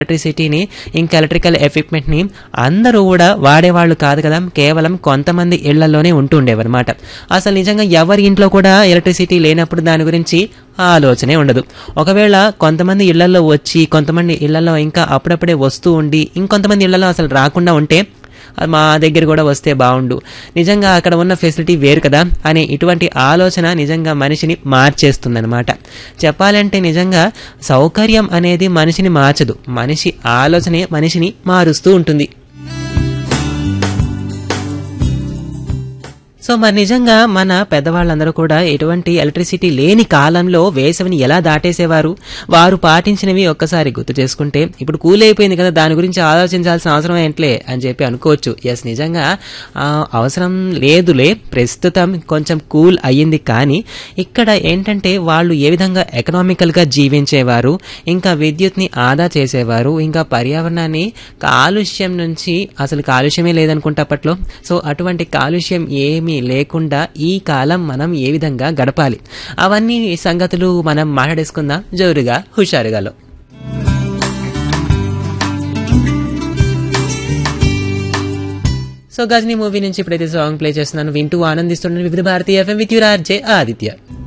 ఎలక్ట్రిసిటీని ఇంకా ఎలక్ట్రికల్ ఎక్విప్మెంట్ని అందరూ కూడా వాడేవాళ్ళు కాదు కదా కేవలం కొంతమంది ఇళ్లలోనే ఉంటూ ఉండేవన్నమాట అసలు నిజంగా ఎవరి ఇంట్లో కూడా ఎలక్ట్రిసిటీ లేనప్పుడు దాని గురించి ఆలోచనే ఉండదు ఒకవేళ కొంతమంది ఇళ్లలో వచ్చి కొంతమంది ఇళ్లలో ఇంకా అప్పుడప్పుడే వస్తూ ఉండి ఇంకొంతమంది ఇళ్లలో అసలు రాకుండా ఉంటే అది మా దగ్గర కూడా వస్తే బాగుండు నిజంగా అక్కడ ఉన్న ఫెసిలిటీ వేరు కదా అనే ఇటువంటి ఆలోచన నిజంగా మనిషిని మార్చేస్తుందన్నమాట చెప్పాలంటే నిజంగా సౌకర్యం అనేది మనిషిని మార్చదు మనిషి ఆలోచనే మనిషిని మారుస్తూ ఉంటుంది సో మరి నిజంగా మన పెద్దవాళ్ళందరూ కూడా ఎటువంటి ఎలక్ట్రిసిటీ లేని కాలంలో వేసవిని ఎలా దాటేసేవారు వారు పాటించినవి ఒక్కసారి గుర్తు చేసుకుంటే ఇప్పుడు కూల్ అయిపోయింది కదా దాని గురించి ఆలోచించాల్సిన అవసరం ఏంట్లే అని చెప్పి అనుకోవచ్చు ఎస్ నిజంగా ఆ, అవసరం లేదులే ప్రస్తుతం కొంచెం కూల్ అయ్యింది కానీ ఇక్కడ ఏంటంటే వాళ్ళు ఏ విధంగా ఎకనామికల్గా జీవించేవారు ఇంకా విద్యుత్ని ఆదా చేసేవారు ఇంకా పర్యావరణాన్ని కాలుష్యం నుంచి అసలు కాలుష్యమే లేదనుకుంటే అప్పట్లో సో అటువంటి కాలుష్యం ఏమీ లేకుండా ఈ కాలం మనం ఏ విధంగా గడపాలి అవన్నీ సంగతులు మనం మాట్లాడేసుకుందాం జోరుగా హుషారుగాలో సో గజనీ మూవీ నుంచి ఇప్పుడైతే సాంగ్ ప్లే చేస్తున్నాను వింటూ ఆనందిస్తున్నాను వివిధ భారతీయ FM with your RJ Aditya